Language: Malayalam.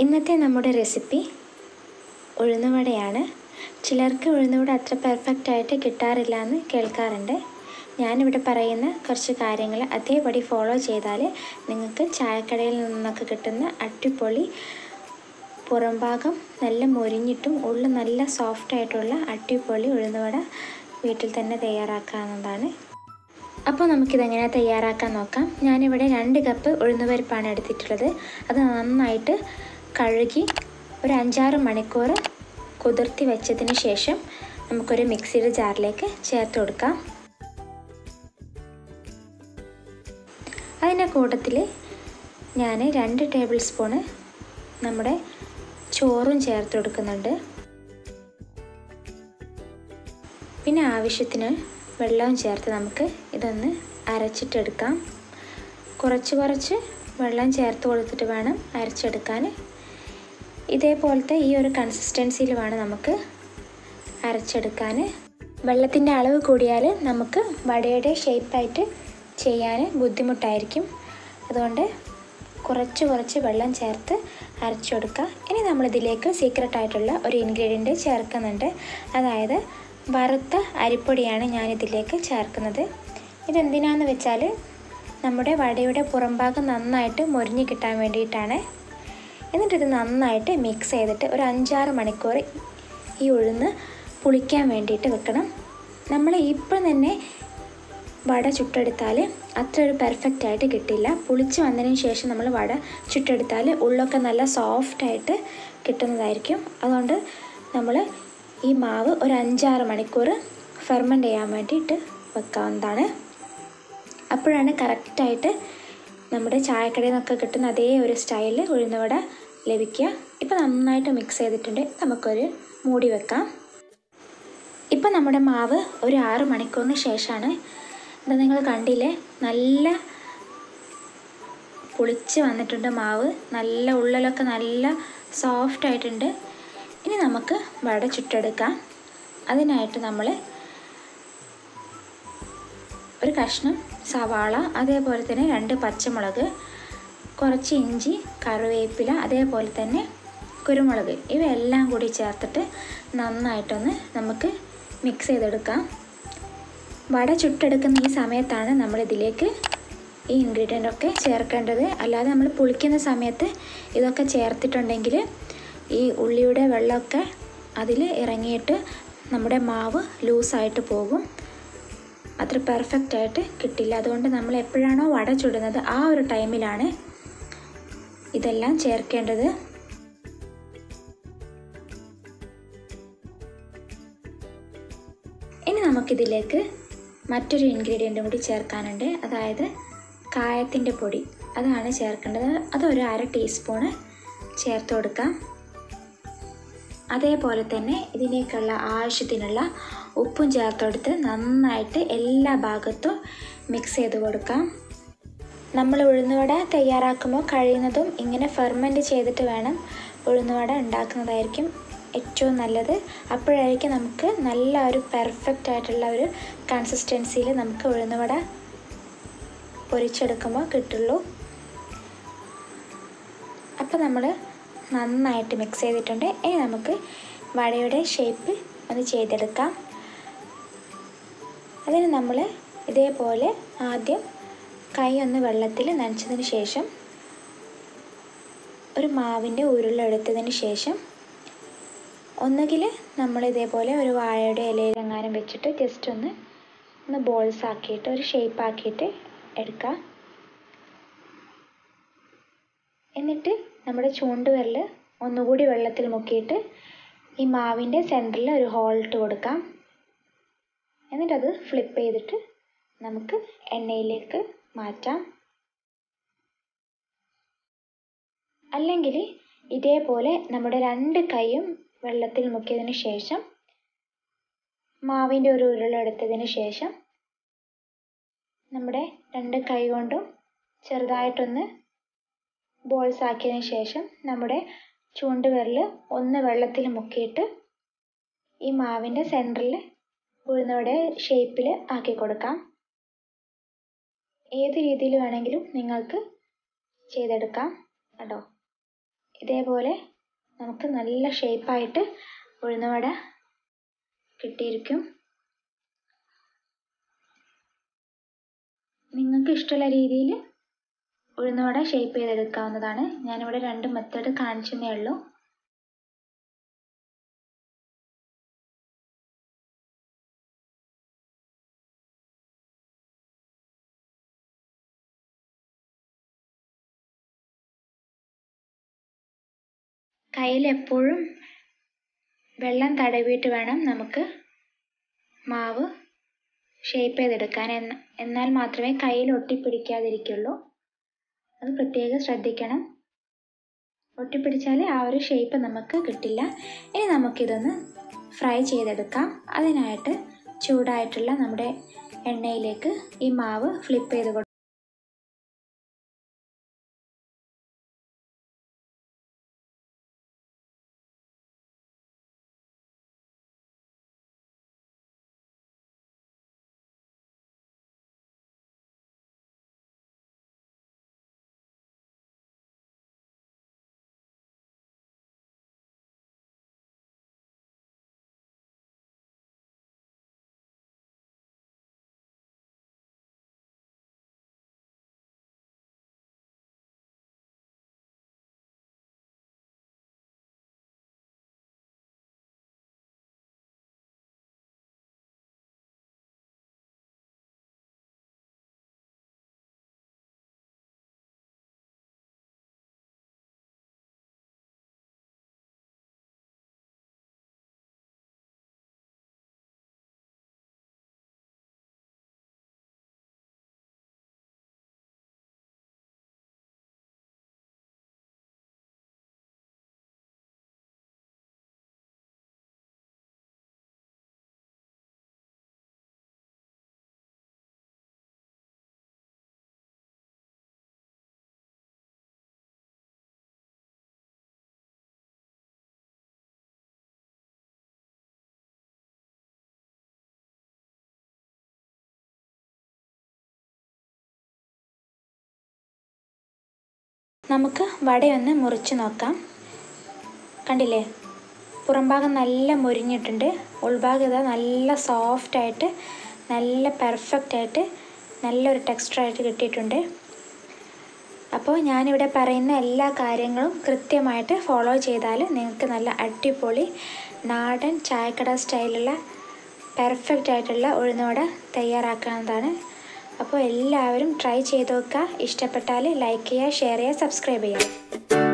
ഇന്നത്തെ നമ്മുടെ റെസിപ്പി ഉഴുന്നുവടയാണ് ചിലർക്ക് ഉഴുന്നുവട അത്ര പെർഫെക്റ്റ് ആയിട്ട് കിട്ടാറില്ല എന്ന് കേൾക്കാറുണ്ട് ഞാനിവിടെ പറയുന്ന കുറച്ച് കാര്യങ്ങൾ അതേപടി ഫോളോ ചെയ്താൽ നിങ്ങൾക്ക് ചായക്കടയിൽ നിന്നൊക്കെ കിട്ടുന്ന അടിപൊളി പുറംഭാഗം നല്ല മൊരിഞ്ഞിട്ടും ഉള്ളിൽ നല്ല സോഫ്റ്റ് ആയിട്ടുള്ള അടിപൊളി ഉഴുന്നുവട വീട്ടിൽ തന്നെ തയ്യാറാക്കാവുന്നതാണ് അപ്പോൾ നമുക്കിതെങ്ങനെ തയ്യാറാക്കാൻ നോക്കാം ഞാനിവിടെ രണ്ട് കപ്പ് ഉഴുന്നുപരിപ്പാണ് എടുത്തിട്ടുള്ളത് അത് നന്നായിട്ട് കഴുകി ഒരു അഞ്ചാറ് മണിക്കൂർ കുതിർത്തി വെച്ചതിന് ശേഷം നമുക്കൊരു മിക്സിയുടെ ജാറിലേക്ക് ചേർത്ത് കൊടുക്കാം അതിൻ്റെ കൂട്ടത്തിൽ ഞാൻ രണ്ട് ടേബിൾ സ്പൂണ് നമ്മുടെ ചോറും ചേർത്ത് കൊടുക്കുന്നുണ്ട് പിന്നെ ആവശ്യത്തിന് വെള്ളവും ചേർത്ത് നമുക്ക് ഇതൊന്ന് അരച്ചിട്ടെടുക്കാം കുറച്ച് കുറച്ച് വെള്ളം ചേർത്ത് കൊടുത്തിട്ട് വേണം അരച്ചെടുക്കാൻ ഇതേപോലത്തെ ഈ ഒരു കൺസിസ്റ്റൻസിയിൽ വേണം നമുക്ക് അരച്ചെടുക്കാൻ വെള്ളത്തിൻ്റെ അളവ് കൂടിയാൽ നമുക്ക് വടയുടെ ഷേപ്പായിട്ട് ചെയ്യാൻ ബുദ്ധിമുട്ടായിരിക്കും അതുകൊണ്ട് കുറച്ച് കുറച്ച് വെള്ളം ചേർത്ത് അരച്ചു കൊടുക്കുക ഇനി നമ്മളിതിലേക്ക് സീക്രട്ട് ആയിട്ടുള്ള ഒരു ഇൻഗ്രീഡിയൻറ്റ് ചേർക്കുന്നുണ്ട് അതായത് വറുത്ത അരിപ്പൊടിയാണ് ഞാനിതിലേക്ക് ചേർക്കുന്നത് ഇതെന്തിനാന്ന് വെച്ചാൽ നമ്മുടെ വടയുടെ പുറംഭാഗം നന്നായിട്ട് മൊരിഞ്ഞ് കിട്ടാൻ വേണ്ടിയിട്ടാണ് എന്നിട്ടിത് നന്നായിട്ട് മിക്സ് ചെയ്തിട്ട് ഒരു അഞ്ചാറ് മണിക്കൂർ ഈ ഉഴുന്ന് പുളിക്കാൻ വേണ്ടിയിട്ട് വെക്കണം നമ്മൾ ഇപ്പം തന്നെ വട ചുട്ടെടുത്താൽ അത്ര ഒരു പെർഫെക്റ്റ് ആയിട്ട് കിട്ടില്ല പുളിച്ച് വന്നതിന് ശേഷം നമ്മൾ വട ചുട്ടെടുത്താൽ ഉള്ളൊക്കെ നല്ല സോഫ്റ്റായിട്ട് കിട്ടുന്നതായിരിക്കും അതുകൊണ്ട് നമ്മൾ ഈ മാവ് ഒരു അഞ്ചാറ് മണിക്കൂർ ഫെർമെൻ്റ് ചെയ്യാൻ വേണ്ടിയിട്ട് വെക്കാവുന്നതാണ് അപ്പോഴാണ് കറക്റ്റായിട്ട് നമ്മുടെ ചായക്കടയിൽ നിന്നൊക്കെ കിട്ടുന്ന അതേ ഒരു സ്റ്റൈലിൽ ഉഴുന്നുവട ലഭിക്കുക ഇപ്പോൾ നന്നായിട്ട് മിക്സ് ചെയ്തിട്ടുണ്ട് നമുക്കൊരു മൂടി വെക്കാം ഇപ്പം നമ്മുടെ മാവ് ഒരു ആറ് മണിക്കൂറിന് ശേഷമാണ് ഇത് നിങ്ങൾ കണ്ടില്ലേ നല്ല പുളിച്ച് വന്നിട്ടുണ്ട് മാവ് നല്ല ഉള്ളിലൊക്കെ നല്ല സോഫ്റ്റ് ആയിട്ടുണ്ട് ഇനി നമുക്ക് വട ചുട്ടെടുക്കാം അതിനായിട്ട് നമ്മൾ ഒരു കഷ്ണം സവാള അതേപോലെ തന്നെ രണ്ട് പച്ചമുളക് കുറച്ച് ഇഞ്ചി കറിവേപ്പില അതേപോലെ തന്നെ കുരുമുളക് ഇവയെല്ലാം കൂടി ചേർത്തിട്ട് നന്നായിട്ടൊന്ന് നമുക്ക് മിക്സ് ചെയ്തെടുക്കാം വട ചുട്ടെടുക്കുന്ന ഈ സമയത്താണ് നമ്മളിതിലേക്ക് ഈ ഇൻഗ്രീഡിയൻ്റ് ഒക്കെ ചേർക്കേണ്ടത് അല്ലാതെ നമ്മൾ പുളിക്കുന്ന സമയത്ത് ഇതൊക്കെ ചേർത്തിട്ടുണ്ടെങ്കിൽ ഈ ഉള്ളിയുടെ വെള്ളമൊക്കെ അതിൽ ഇറങ്ങിയിട്ട് നമ്മുടെ മാവ് ലൂസായിട്ട് പോകും അത്ര പെർഫെക്റ്റ് ആയിട്ട് കിട്ടില്ല അതുകൊണ്ട് നമ്മൾ എപ്പോഴാണോ വട ചുടുന്നത് ആ ഒരു ടൈമിലാണ് ഇതെല്ലാം ചേർക്കേണ്ടത് ഇനി നമുക്കിതിലേക്ക് മറ്റൊരു ഇൻഗ്രീഡിയൻറ്റും കൂടി ചേർക്കാനുണ്ട് അതായത് കായത്തിൻ്റെ പൊടി അതാണ് ചേർക്കേണ്ടത് അതൊരു അര ടീസ്പൂണ് ചേർത്ത് കൊടുക്കാം അതേപോലെ തന്നെ ഇതിലേക്കുള്ള ആവശ്യത്തിനുള്ള ഉപ്പും ചേർത്തെടുത്ത് നന്നായിട്ട് എല്ലാ ഭാഗത്തും മിക്സ് ചെയ്ത് കൊടുക്കാം നമ്മൾ ഉഴുന്നുവട തയ്യാറാക്കുമ്പോൾ കഴിയുന്നതും ഇങ്ങനെ ഫെർമെൻറ്റ് ചെയ്തിട്ട് വേണം ഉഴുന്നുവട ഉണ്ടാക്കുന്നതായിരിക്കും ഏറ്റവും നല്ലത് അപ്പോഴായിരിക്കും നമുക്ക് നല്ല ഒരു പെർഫെക്റ്റ് ആയിട്ടുള്ള ഒരു കൺസിസ്റ്റൻസിയിൽ നമുക്ക് ഉഴുന്നുവട പൊരിച്ചെടുക്കുമ്പോൾ കിട്ടുള്ളൂ അപ്പോൾ നമ്മൾ നന്നായിട്ട് മിക്സ് ചെയ്തിട്ടുണ്ട് ഇനി നമുക്ക് വടയുടെ ഷേപ്പ് ഒന്ന് ചെയ്തെടുക്കാം അതിന് നമ്മൾ ഇതേപോലെ ആദ്യം കൈ ഒന്ന് വെള്ളത്തിൽ നനച്ചതിന് ശേഷം ഒരു മാവിൻ്റെ ഉരുളെടുത്തതിന് ശേഷം ഒന്നുകിൽ നമ്മൾ ഇതേപോലെ ഒരു വാഴയുടെ ഇലയിലെങ്ങാനും വെച്ചിട്ട് ജസ്റ്റ് ഒന്ന് ഒന്ന് ബോൾസ് ആക്കിയിട്ട് ഒരു ഷേപ്പ് ആക്കിയിട്ട് എടുക്കാം എന്നിട്ട് നമ്മുടെ ചൂണ്ടുവിരൽ ഒന്നുകൂടി വെള്ളത്തിൽ മുക്കിയിട്ട് ഈ മാവിൻ്റെ സെൻറ്ററിൽ ഒരു ഹോൾ ഇട്ട് കൊടുക്കാം എന്നിട്ടത് ഫ്ലിപ്പ് ചെയ്തിട്ട് നമുക്ക് എണ്ണയിലേക്ക് മാറ്റാം അല്ലെങ്കിൽ ഇതേപോലെ നമ്മുടെ രണ്ട് കൈയും വെള്ളത്തിൽ മുക്കിയതിന് ശേഷം മാവിൻ്റെ ഒരു ഉരുളെടുത്തതിന് ശേഷം നമ്മുടെ രണ്ട് കൈ കൊണ്ടും ചെറുതായിട്ടൊന്ന് ബോൾസ് ആക്കിയതിന് ശേഷം നമ്മുടെ ചൂണ്ടുവിരൽ ഒന്ന് വെള്ളത്തിൽ മുക്കിയിട്ട് ഈ മാവിൻ്റെ സെൻറ്ററിൽ ഉഴുന്നവടെ ഷേപ്പിൽ ആക്കി കൊടുക്കാം ഏത് രീതിയിൽ വേണമെങ്കിലും നിങ്ങൾക്ക് ചെയ്തെടുക്കാം കേട്ടോ ഇതേപോലെ നമുക്ക് നല്ല ഷേപ്പായിട്ട് ഉഴുന്നുവട കിട്ടിയിരിക്കും നിങ്ങൾക്ക് ഇഷ്ടമുള്ള രീതിയിൽ ഉഴുന്നുവട ഷേപ്പ് ചെയ്തെടുക്കാവുന്നതാണ് ഞാനിവിടെ രണ്ട് മെത്തേഡ് കാണിച്ചെന്നേ ഉള്ളൂ കയ്യിൽ എപ്പോഴും വെള്ളം തടവിയിട്ട് വേണം നമുക്ക് മാവ് ഷേപ്പ് ചെയ്തെടുക്കാൻ എന്ന എന്നാൽ മാത്രമേ കയ്യിൽ ഒട്ടിപ്പിടിക്കാതിരിക്കുള്ളൂ അത് പ്രത്യേകം ശ്രദ്ധിക്കണം ഒട്ടിപ്പിടിച്ചാൽ ആ ഒരു ഷേപ്പ് നമുക്ക് കിട്ടില്ല ഇനി നമുക്കിതൊന്ന് ഫ്രൈ ചെയ്തെടുക്കാം അതിനായിട്ട് ചൂടായിട്ടുള്ള നമ്മുടെ എണ്ണയിലേക്ക് ഈ മാവ് ഫ്ലിപ്പ് ചെയ്ത് കൊടുക്കും നമുക്ക് വടയൊന്ന് മുറിച്ച് നോക്കാം കണ്ടില്ലേ പുറംഭാഗം നല്ല മുരിഞ്ഞിട്ടുണ്ട് ഉൾഭാഗം ഇതാ നല്ല സോഫ്റ്റായിട്ട് നല്ല പെർഫെക്റ്റ് ആയിട്ട് നല്ലൊരു ടെക്സ്ചറായിട്ട് കിട്ടിയിട്ടുണ്ട് അപ്പോൾ ഞാനിവിടെ പറയുന്ന എല്ലാ കാര്യങ്ങളും കൃത്യമായിട്ട് ഫോളോ ചെയ്താൽ നിങ്ങൾക്ക് നല്ല അടിപൊളി നാടൻ ചായക്കട സ്റ്റൈലുള്ള പെർഫെക്റ്റ് ആയിട്ടുള്ള ഉഴുന്നുവട തയ്യാറാക്കാവുന്നതാണ് അപ്പോൾ എല്ലാവരും ട്രൈ ചെയ്ത് നോക്കുക ഇഷ്ടപ്പെട്ടാൽ ലൈക്ക് ചെയ്യുക ഷെയർ ചെയ്യുക സബ്സ്ക്രൈബ് ചെയ്യുക